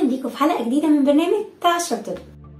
اهلا بيكم في حلقه جديده من برنامج تعشر طب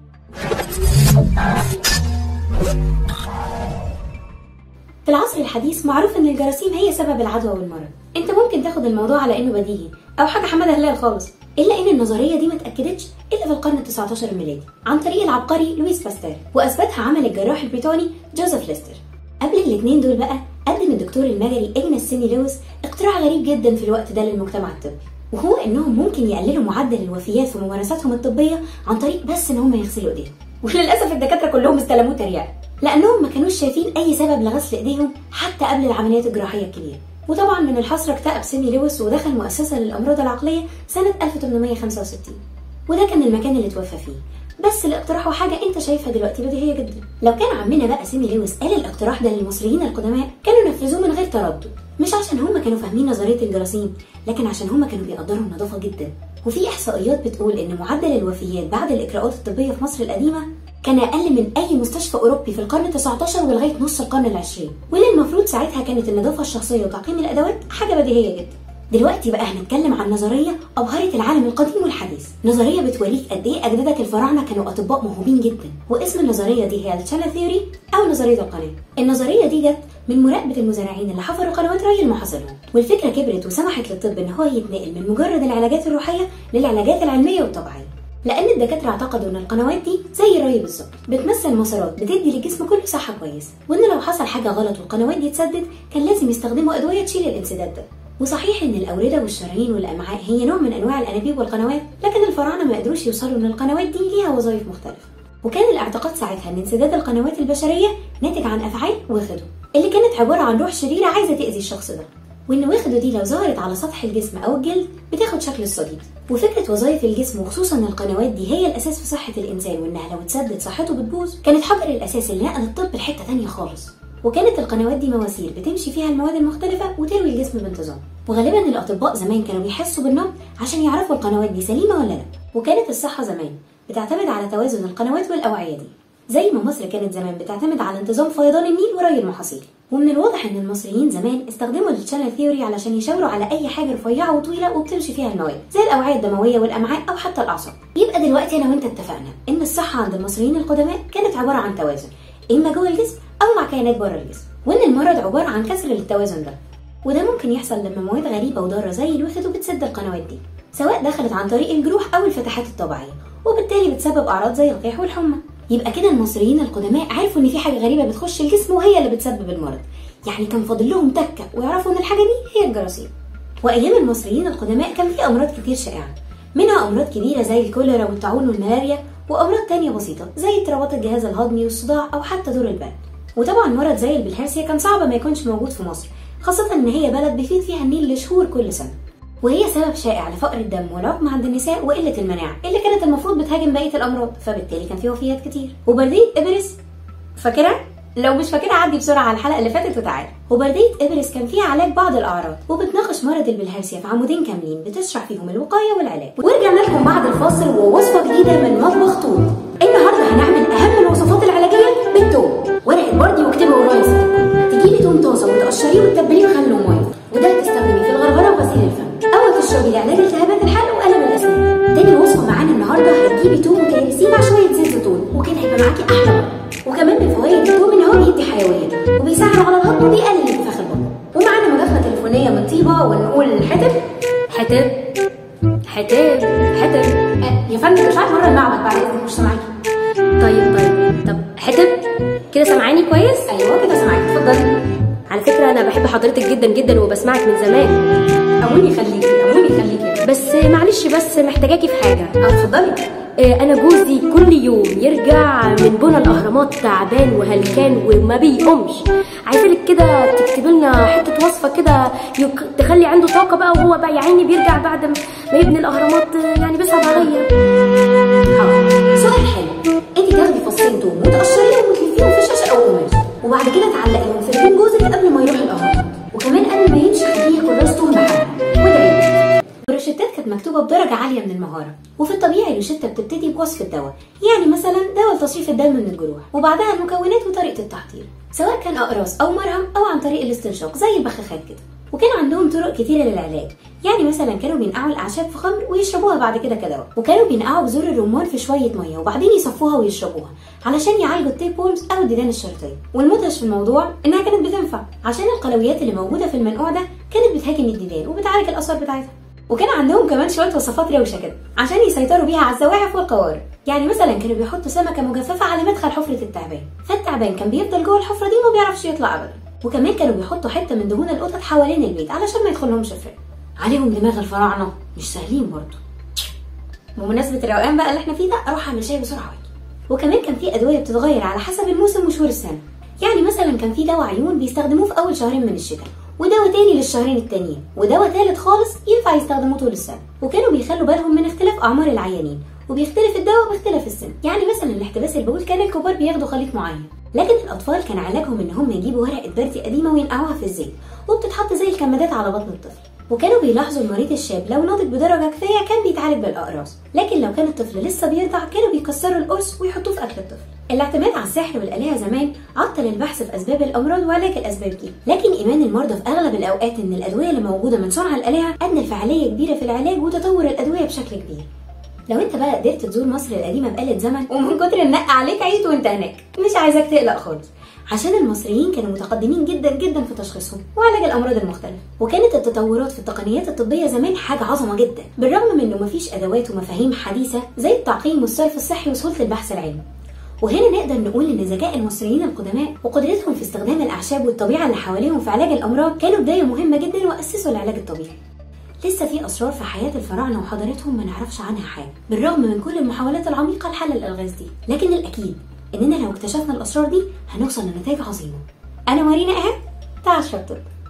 في العصر الحديث معروف ان الجراثيم هي سبب العدوى والمرض انت ممكن تاخد الموضوع على انه بديهي او حاجه حماده هلال خالص الا ان النظريه دي ما اتاكدتش الا في القرن ال19 الميلادي عن طريق العبقري لويس باستير واثبتها عمل الجراح البريطاني جوزيف ليستر قبل الاثنين دول بقى قدم الدكتور المجري اجنس سيمي لويس اختراع غريب جدا في الوقت ده للمجتمع الطبي وهو انهم ممكن يقللوا معدل الوفيات في ممارساتهم الطبيه عن طريق بس ان هم يغسلوا ايديهم وللاسف الدكاتره كلهم استلموه تريقه لانهم ما كانوش شايفين اي سبب لغسل ايديهم حتى قبل العمليات الجراحيه الكبيره وطبعا من الحسره اكتئب سيمي لويس ودخل مؤسسه للامراض العقليه سنه 1865 وده كان المكان اللي توفى فيه بس الاقتراح حاجة انت شايفها دلوقتي بديهية جدا لو كان عمنا بقى سيمي لويس قال الاقتراح ده للمصريين القدماء كانوا نفذوه من غير تردد مش عشان هم كانوا فاهمين نظرية الجراثيم لكن عشان هم كانوا بيقدروا النظافة جدا وفي احصائيات بتقول ان معدل الوفيات بعد الاجراءات الطبية في مصر القديمة كان اقل من اي مستشفى اوروبي في القرن 19 ولغايه نص القرن العشرين واللي المفروض ساعتها كانت النظافه الشخصيه وتعقيم الادوات حاجه بديهيه جدا دلوقتي بقى هنتكلم عن نظرية أبهرت العالم القديم والحديث نظرية بتوريك قد إيه أجدادك الفراعنة كانوا أطباء موهوبين جدا واسم النظرية دي هي التشانل ثيوري أو نظرية القناة النظرية دي جت من مراقبة المزارعين اللي حفروا قنوات ري المحاصيل والفكرة كبرت وسمحت للطب إن هو يتنقل من مجرد العلاجات الروحية للعلاجات العلمية والطبيعية لان الدكاتره اعتقدوا ان القنوات دي زي الري بالظبط بتمثل مسارات بتدي للجسم كله صحه كويس وان لو حصل حاجه غلط والقنوات دي اتسدد كان لازم يستخدموا ادويه تشيل الانسداد ده وصحيح ان الاورده والشرايين والامعاء هي نوع من انواع الانابيب والقنوات لكن الفراعنه ما قدروش يوصلوا ان القنوات دي ليها وظائف مختلفه وكان الاعتقاد ساعتها ان انسداد القنوات البشريه ناتج عن افعال وخده اللي كانت عباره عن روح شريره عايزه تاذي الشخص ده وان وخده دي لو ظهرت على سطح الجسم او الجلد بتاخد شكل الصديد وفكره وظائف الجسم وخصوصا القنوات دي هي الاساس في صحه الانسان وانها لو اتسدد صحته بتبوظ كانت حجر الاساس اللي نقل الطب لحته تانية خالص وكانت القنوات دي مواسير بتمشي فيها المواد المختلفة وتروي الجسم بانتظام وغالبا الأطباء زمان كانوا بيحسوا بالنبض عشان يعرفوا القنوات دي سليمة ولا لا وكانت الصحة زمان بتعتمد على توازن القنوات والأوعية دي زي ما مصر كانت زمان بتعتمد على انتظام فيضان النيل وري المحاصيل ومن الواضح ان المصريين زمان استخدموا التشانل ثيوري علشان يشاوروا على اي حاجه رفيعه وطويله وبتمشي فيها المواد زي الاوعيه الدمويه والامعاء او حتى الاعصاب يبقى دلوقتي انا وانت اتفقنا ان الصحه عند المصريين القدماء كانت عباره عن توازن اما جوه الجسم او مع كائنات بره الجسم وان المرض عباره عن كسر للتوازن ده وده ممكن يحصل لما مواد غريبه وضاره زي الوخد بتسد القنوات دي سواء دخلت عن طريق الجروح او الفتحات الطبيعيه وبالتالي بتسبب اعراض زي القيح والحمى يبقى كده المصريين القدماء عرفوا ان في حاجه غريبه بتخش الجسم وهي اللي بتسبب المرض يعني كان فاضل لهم تكه ويعرفوا ان الحاجه دي هي الجراثيم وايام المصريين القدماء كان في امراض كتير شائعه منها امراض كبيره زي الكوليرا والطاعون والملاريا وامراض تانية بسيطه زي اضطرابات الجهاز الهضمي والصداع او حتى دور البرد وطبعا مرض زي البلهارسيا كان صعب ما يكونش موجود في مصر خاصة إن هي بلد بيفيض فيها النيل لشهور كل سنة وهي سبب شائع لفقر الدم والعقم عند النساء وقلة المناعة اللي كانت المفروض بتهاجم بقية الأمراض فبالتالي كان فيه وفيات كتير وبردية إبرس فاكرها؟ لو مش فاكرها عدي بسرعة على الحلقة اللي فاتت وتعالى وبردية إبرس كان فيها علاج بعض الأعراض وبتناقش مرض البلهارسيا في عمودين كاملين بتشرح فيهم الوقاية والعلاج ورجعنا لكم بعد الفاصل ووصفة جديدة من مطبخ طول النهاردة هنعمل أهم الوصفات العلاجية بالثوم ورقة بردي واكتبي ورايا تجيبي توم طازة وتقشريه وتتبليه بخل ومية وده هتستخدميه في الغرغرة وغسيل الفم أو تشربي لعلاج التهابات الحلق وألم الأسنان تاني وصفة معانا النهاردة هتجيبي توم وتهرسيه مع شوية زيت زيتون وكده هيبقى معاكي أحلى مرة وكمان من فوائد التوم ان هو بيدي حيويه وبيساعد على الهضم وبيقلل انتفاخ البطن ومعانا مداخله تليفونيه من طيبه ونقول حتب حتاب حتاب حتاب أه يا فندم مش عارف مره المعبد بعد اذنك مش سامعاكي طيب طيب طب حتاب كده سامعاني كويس ايوه كده سامعاكي اتفضلي على فكره انا بحب حضرتك جدا جدا وبسمعك من زمان اموني خليكي اموني خليكي بس معلش بس محتاجاكي في حاجه اه اتفضلي آه، انا جوزي كل يوم يرجع من بنى الاهرامات تعبان وهلكان وما بيقومش عايزالك كده تكتبي لنا حته وصفه كده يك- تخلي عنده طاقه بقى وهو بقى يا عيني بيرجع بعد ما يبني الاهرامات آه، يعني بيصعب عليا حاضر سؤال حلو انت تاخدي فصين توم وتقشريهم وتلفيهم في شاشه او قماش وبعد كده تعلقيهم في هدوم جوزك قبل ما يروح الاهرامات وكمان قبل ما يمشي خليه ياكل راس توم بحالها وادعي الروشتات كانت مكتوبة بدرجة عالية من المهارة وفي الطبيعي الروشتة بتبتدي بوصف الدواء يعني مثلا دواء لتصريف الدم من الجروح وبعدها المكونات وطريقة التحضير سواء كان أقراص أو مرهم أو عن طريق الاستنشاق زي البخاخات كده وكان عندهم طرق كتيرة للعلاج يعني مثلا كانوا بينقعوا الأعشاب في خمر ويشربوها بعد كده كدواء وكانوا بينقعوا بذور الرمان في شوية مية وبعدين يصفوها ويشربوها علشان يعالجوا التيب بولز أو الديدان الشرطية والمدهش في الموضوع إنها كانت بتنفع عشان القلويات اللي موجودة في المنقوع ده كانت بتهاجم الديدان وبتعالج الآثار بتاعتها وكان عندهم كمان شويه وصفات روشه كده عشان يسيطروا بيها على الزواحف والقوارض يعني مثلا كانوا بيحطوا سمكه مجففه على مدخل حفره التعبان فالتعبان كان بيفضل جوه الحفره دي وما بيعرفش يطلع ابدا وكمان كانوا بيحطوا حته من دهون القطط حوالين البيت علشان ما يدخلهمش فراق عليهم دماغ الفراعنه مش سهلين برضه بمناسبه الروقان بقى اللي احنا فيه ده اروح اعمل شاي بسرعه واجي وكمان كان في ادويه بتتغير على حسب الموسم وشهور السنه يعني مثلا كان في دواء عيون بيستخدموه في اول شهرين من الشتاء ودواء تاني للشهرين التانيين ودواء تالت خالص ينفع يستخدموه طول السنه وكانوا بيخلوا بالهم من اختلاف اعمار العيانين وبيختلف الدواء باختلاف السن يعني مثلا الاحتباس البول كان الكبار بياخدوا خليط معين لكن الاطفال كان علاجهم ان هم يجيبوا ورقه بردي قديمه وينقعوها في الزيت وبتتحط زي الكمادات على بطن الطفل وكانوا بيلاحظوا المريض الشاب لو ناضج بدرجه كفايه كان بيتعالج بالاقراص لكن لو كان الطفل لسه بيرضع كانوا بيكسروا القرص ويحطوه في اكل الطفل الاعتماد على السحر والآلهة زمان عطل البحث في أسباب الأمراض وعلاج الأسباب دي، لكن إيمان المرضى في أغلب الأوقات إن الأدوية اللي موجودة من صنع الآلهة أدى لفعالية كبيرة في العلاج وتطور الأدوية بشكل كبير. لو انت بقى قدرت تزور مصر القديمه بآلة زمن ومن كتر النق عليك عيت وانت هناك مش عايزاك تقلق خالص عشان المصريين كانوا متقدمين جدا جدا في تشخيصهم وعلاج الامراض المختلفه وكانت التطورات في التقنيات الطبيه زمان حاجه عظمه جدا بالرغم من انه مفيش ادوات ومفاهيم حديثه زي التعقيم والصرف الصحي وسهوله البحث العلمي وهنا نقدر نقول ان ذكاء المصريين القدماء وقدرتهم في استخدام الاعشاب والطبيعه اللي حواليهم في علاج الامراض كانوا بدايه مهمه جدا واسسوا العلاج الطبيعي لسه في اسرار في حياه الفراعنه وحضارتهم ما نعرفش عنها حاجه بالرغم من كل المحاولات العميقه لحل الالغاز دي لكن الاكيد اننا لو اكتشفنا الاسرار دي هنوصل لنتائج عظيمه انا مارينا اهاب تعال شطب